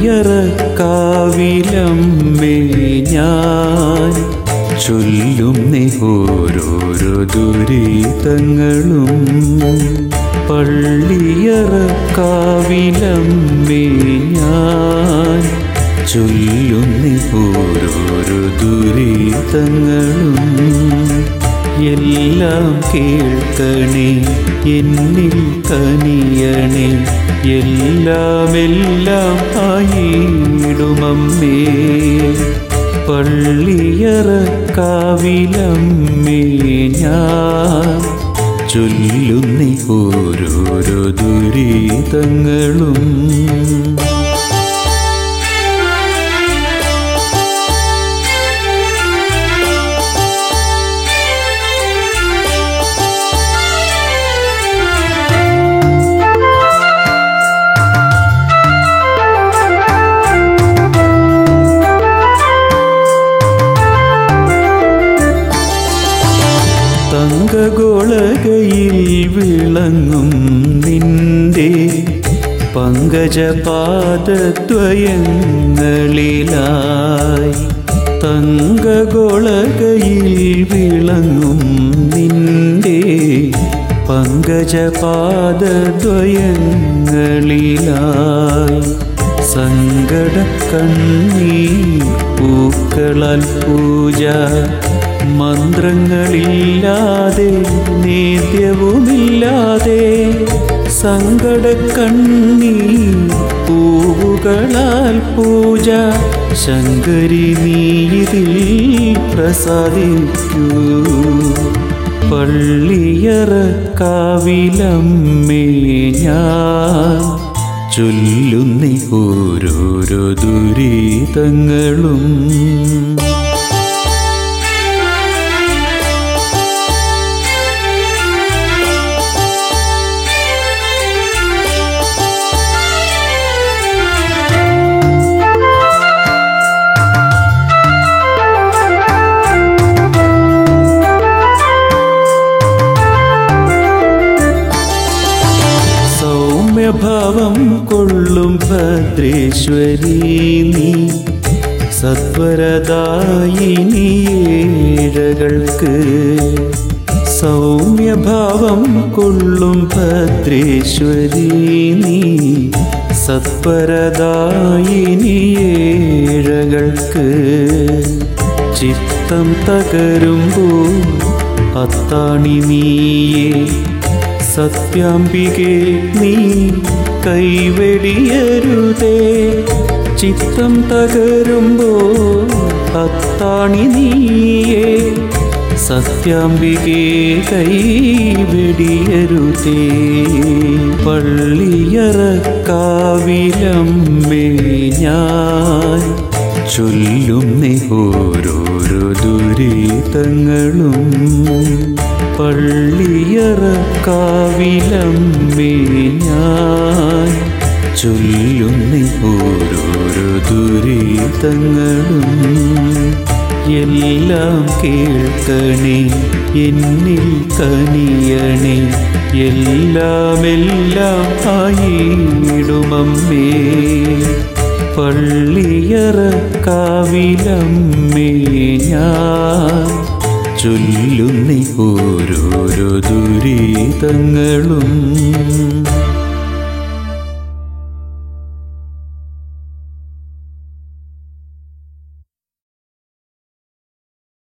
പള്ളിയറക്കാവിലമ്മേ ഞാൻ ചൊല്ലുന്നേ ഓരോരോ ദുരിതങ്ങളും പള്ളിയറക്കാവിലമ്മേ ഞാൻ ചൊല്ലുന്നേ ഓരോരോ ദുരിതങ്ങളും എല്ലാം കേൾക്കണേ എന്നിൽ കനിയണേ എല്ലാം എല്ലാം ആയിടുമമ്മേ പള്ളിയറക്കാവിലമ്മേ ഞാൻ ചൊല്ലുന്നേ ഓരോരോ ദുരിതങ്ങളും തങ്കഗോളകയിൽ വിളങ്ങും നിന്റെ പങ്കജപാദദ്വയങ്ങളിലായി തങ്കഗോളകയിൽ വിളങ്ങും നിന്റെ പങ്കജപാദദ്വയങ്ങളിലായി സങ്കട കണ്ണീർ പൂക്കളാൽ പൂജ മന്ത്രങ്ങളില്ലാതെ നേദ്യവുമില്ലാതെ സങ്കട കണ്ണീർ പൂവുകളാൽ പൂജ ശങ്കരി നീതിൽ പ്രസാദിക്കൂ പള്ളിയറക്കാവിലമ്മേ ഞാൻ ചൊല്ലുന്നേ ഓരോരോ ദുരിതങ്ങളും സൗമ്യഭാവം കൊള്ളും ഭദ്രേശ്വരി നീ സത്വരദായിനിയേഴകൾക്ക് സൗമ്യഭാവം കൊള്ളും ഭദ്രേശ്വരി നീ സത്വരദായിനിയേഴകൾക്ക് ചിത്തം തകരുമ്പോൾ അത്താണി നീയേ സത്യാംബികെ നീ കൈവെടിയരുതേ ചിത്തം തകരുമ്പോ അത്താണി നീയേ സത്യാംബികെ കൈവെടിയരുതേ പള്ളിയറക്കാവിലമ്മേ ഞാൻ ചൊല്ലുന്നേ ഓരോരോ ദുരിതങ്ങളും പള്ളിയറക്കാവിലമ്മേ ഞാൻ ചൊല്ലുന്നേ ഓരോരോ ദുരിതങ്ങളും എല്ലാം കേൾക്കണേ എന്നിൽ കനിയണേ എല്ലാം എല്ലാം ആയിടുമമ്മേ പള്ളിയറക്കാവിലമ്മേ ഞാൻ ചൊല്ലുന്നേ ഓരോരോ ദുരിതങ്ങളും